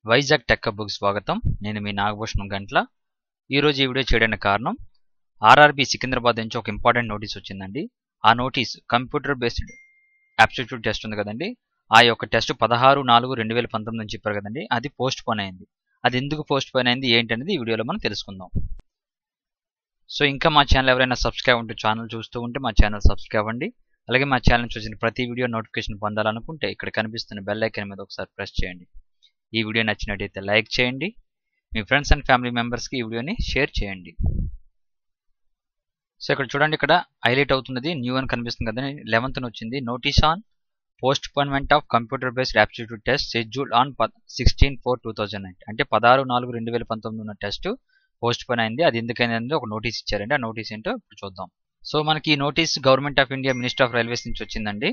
Vizag tech book స్వాగతం నేను మీ నాగభూషణం గంట్ల ఈరోజు ఈ వీడియో చేయడానికి కారణం ఆర్ఆర్బి సికింద్రాబాద్ నుంచి ఒక ఇంపార్టెంట్ నోటీస్ వచ్చిందండి ఆ notice computer based aptitude test ఉంది కదండి ఆ యొక్క టెస్ట్ పదహారు నాలుగు రెండు వేల పంతొమ్మిది నుంచి చెప్పారు కదండి అది పోస్ట్ పోన్ అయింది అది ఎందుకు పోస్ట్ పోన్ అయింది ఏంటనేది ఈ వీడియోలో మనం తెలుసుకుందాం సో ఇంకా మా ఛానల్ ఎవరైనా సబ్స్క్రైబ్ ఉంటే ఛానల్ చూస్తూ ఉంటే మా ఛానల్ సబ్స్క్రైబ్ అవ్వండి అలాగే మా ఛానల్ చూసిన ప్రతి వీడియో నోటిఫికేషన్ పొందాలనుకుంటే ఇక్కడ కనిపిస్తున్న బెల్ ఐకాన్ మీద ఒకసారి ప్రెస్ చేయండి ఈ వీడియో నచ్చినట్టయితే లైక్ చేయండి మీ ఫ్రెండ్స్ అండ్ ఫ్యామిలీ మెంబర్స్కి ఈ వీడియోని షేర్ చేయండి సో ఇక్కడ చూడండి ఇక్కడ హైలైట్ అవుతున్నది న్యూ అని కనిపిస్తుంది కదా లెవెన్త్ వచ్చింది notice on postponement of computer based aptitude test schedule on sixteen four two thousand nine అంటే పదహారు నాలుగు రెండు వేల పంతొమ్మిది ఉన్న టెస్ట్ పోస్ట్ పోన్ అయింది అది ఎందుకైంది ఒక నోటీస్ ఇచ్చారండి ఆ నోటీస్ ఏంటో ఇప్పుడు చూద్దాం సో మనకి ఈ notice government of India minister of railways నుంచి వచ్చిందండి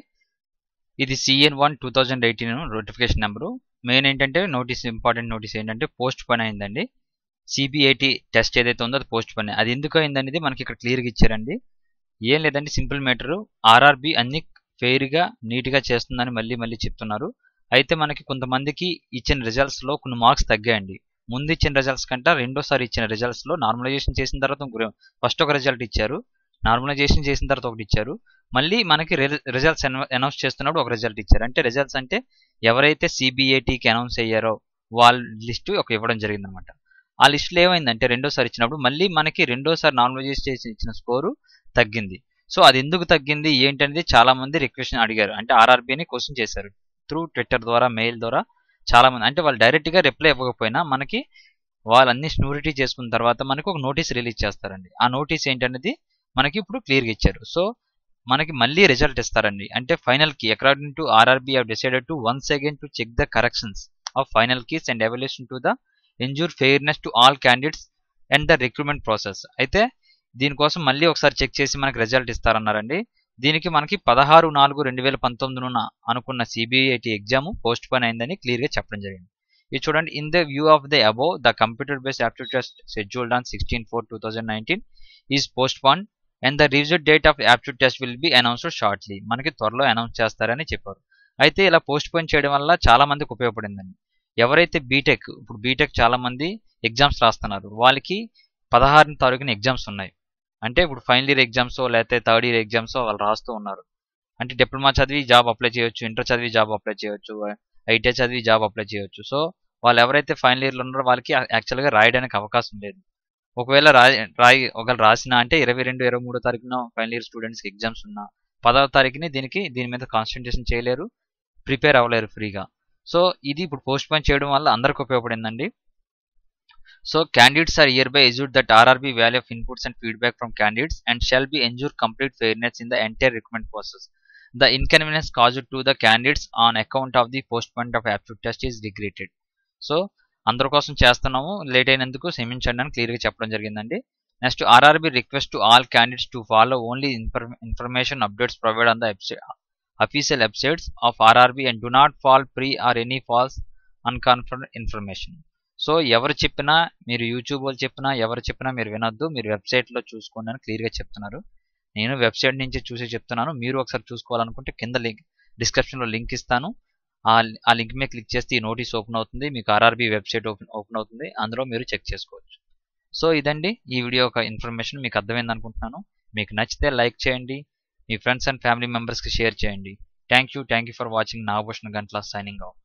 ఇది CN one two thousand eighteen notification number main ఏంటంటే నోటీస్ ఇంపార్టెంట్ నోటీస్ ఏంటంటే పోస్ట్ పోన్ అయిందండి సిబిఐటి టెస్ట్ ఏదైతే ఉందో అది పోస్ట్ పోన్ అది ఎందుకు అయిందనేది మనకి ఇక్కడ క్లియర్గా ఇచ్చారండి ఏం లేదండి సింపుల్ మ్యాటర్ ఆర్ఆర్బి అన్ని ఫెయిర్గా నీట్గా చేస్తుందని మళ్ళీ మళ్ళీ చెప్తున్నారు అయితే మనకి కొంతమందికి ఇచ్చిన రిజల్ట్స్లో కొన్ని మార్క్స్ తగ్గాయండి ముందు ఇచ్చిన రిజల్ట్స్ కంటే రెండోసారి ఇచ్చిన రిజల్ట్స్లో నార్మలైజేషన్ చేసిన తర్వాత ఫస్ట్ ఒక రిజల్ట్ ఇచ్చారు నార్మలైజేషన్ చేసిన తర్వాత ఒకటి ఇచ్చారు మళ్ళీ మనకి రిజల్ట్స్ అనౌన్స్ చేస్తున్నప్పుడు ఒక రిజల్ట్ ఇచ్చారు అంటే రిజల్ట్స్ అంటే ఎవరైతే సిబిఐటికి అనౌన్స్ అయ్యారో వాళ్ళ లిస్టు ఒక ఇవ్వడం జరిగిందనమాట ఆ లిస్టులో ఏమైందంటే రెండోసారి ఇచ్చినప్పుడు మళ్ళీ మనకి రెండోసారి నార్మలైజ్ చేసి ఇచ్చిన స్కోరు తగ్గింది సో అది ఎందుకు తగ్గింది ఏంటనేది చాలా మంది రిక్వెస్ట్ అడిగారు అంటే ఆర్ఆర్బీని క్వశ్చన్ చేశారు త్రూ ట్విట్టర్ ద్వారా మెయిల్ ద్వారా చాలా మంది అంటే వాళ్ళు డైరెక్ట్గా రిప్లై ఇవ్వకపోయినా మనకి వాళ్ళన్ని స్నూరిటీ చేసుకున్న తర్వాత మనకి ఒక నోటీస్ రిలీజ్ చేస్తారండి ఆ నోటీస్ ఏంటనేది మనకి ఇప్పుడు క్లియర్గా ఇచ్చారు సో మనకి మళ్ళీ రిజల్ట్ ఇస్తారండి అంటే final key according to RRB have decided to once again to check the corrections of final keys and evaluation to the ensure fairness to all candidates and the recruitment process అయితే దీనికోసం మళ్ళీ ఒకసారి check చేసి మనకి result ఇస్తారన్నారండి దీనికి మనకి పదహారు నాలుగు రెండు వేల పంతొమ్మిదిన అనుకున్న సిబిఐటి ఎగ్జామ్ పోస్ట్ పోన్ అయిందని క్లియర్గా చెప్పడం జరిగింది ఇది చూడండి in the view of the above the computer based aptitude test scheduled on sixteen four two thousand nineteen is postpone and the revision date of aptitude test will be announced shortly మనకి త్వరలో announce చేస్తారని చెప్పారు అయితే ఇలా post phone చేయడం వల్ల చాలా మందికి ఉపయోగపడిందండి ఎవరైతే బీటెక్ ఇప్పుడు బీటెక్ చాలా మంది ఎగ్జామ్స్ రాస్తున్నారు వాళ్ళకి పదహారు తారీఖున ఎగ్జామ్స్ ఉన్నాయి అంటే ఇప్పుడు ఫైనల్ ఇయర్ ఎగ్జామ్స్ లేకపోతే థర్డ్ ఇయర్ ఎగ్జామ్స్ వాళ్ళు రాస్తూ ఉన్నారు అంటే డిప్లొమా చదివి జాబ్ అప్లై చేయొచ్చు ఇంటర్ చదివి జాబ్ అప్లై చేయొచ్చు ఐటీఐ చదివి జాబ్ అప్లై చేయొచ్చు సో వాళ్ళు ఎవరైతే ఫైనల్ ఇయర్లో ఉన్నారో వాళ్ళకి యాక్చువల్గా రాయడానికి అవకాశం లేదు ఒకవేళ రాయి రాయి ఒకవేళ రాసిన అంటే ఇరవై రెండు ఇరవై మూడో తారీఖున ఫైనల్ ఇయర్ స్టూడెంట్స్కి ఎగ్జామ్స్ ఉన్నా పదవ తారీఖుని దీనికి దీని మీద కాన్సన్ట్రేషన్ చేయలేరు ప్రిపేర్ అవ్వలేరు ఫ్రీగా సో ఇది ఇప్పుడు పోస్ట్ పోన్ చేయడం వల్ల అందరికి ఉపయోగపడిందండి so candidates are hereby assured that RRB value of inputs and feedback from candidates and shall be ensure complete fairness in the entire recruitment process. The inconvenience caused to the candidates on account of the postponement of aptitude test is regretted. So అందరి కోసం చేస్తున్నాము late అయినందుకు క్షమించండి అని క్లియర్గా చెప్పడం జరిగిందండి next RRB request to all candidates to follow only information updates provide on the official websites of RRB and do not fall prey or any false unconfirm information so ఎవరు చెప్పినా మీరు యూట్యూబ్ వాళ్ళు చెప్పినా ఎవరు చెప్పినా మీరు వినొద్దు మీరు వెబ్సైట్లో చూసుకోండి అని క్లియర్గా చెప్తున్నారు నేను వెబ్సైట్ నుంచి చూసి చెప్తున్నాను మీరు ఒకసారి చూసుకోవాలనుకుంటే కింద లింక్ డిస్క్రిప్షన్లో లింక్ ఇస్తాను ఆ లింక్ మీద క్లిక్ చేస్తే ఈ నోటీస్ ఓపెన్ అవుతుంది మీకు ఆర్ఆర్బీ వెబ్సైట్ ఓపెన్ ఓపెన్ అవుతుంది అందులో మీరు చెక్ చేసుకోవచ్చు సో ఇదండి ఈ వీడియో ఒక ఇన్ఫర్మేషన్ మీకు అర్థమైంది అనుకుంటున్నాను మీకు నచ్చితే లైక్ చేయండి మీ ఫ్రెండ్స్ అండ్ ఫ్యామిలీ మెంబర్స్కి షేర్ చేయండి thank you thank you for watching Nagabhushan Gantla signing of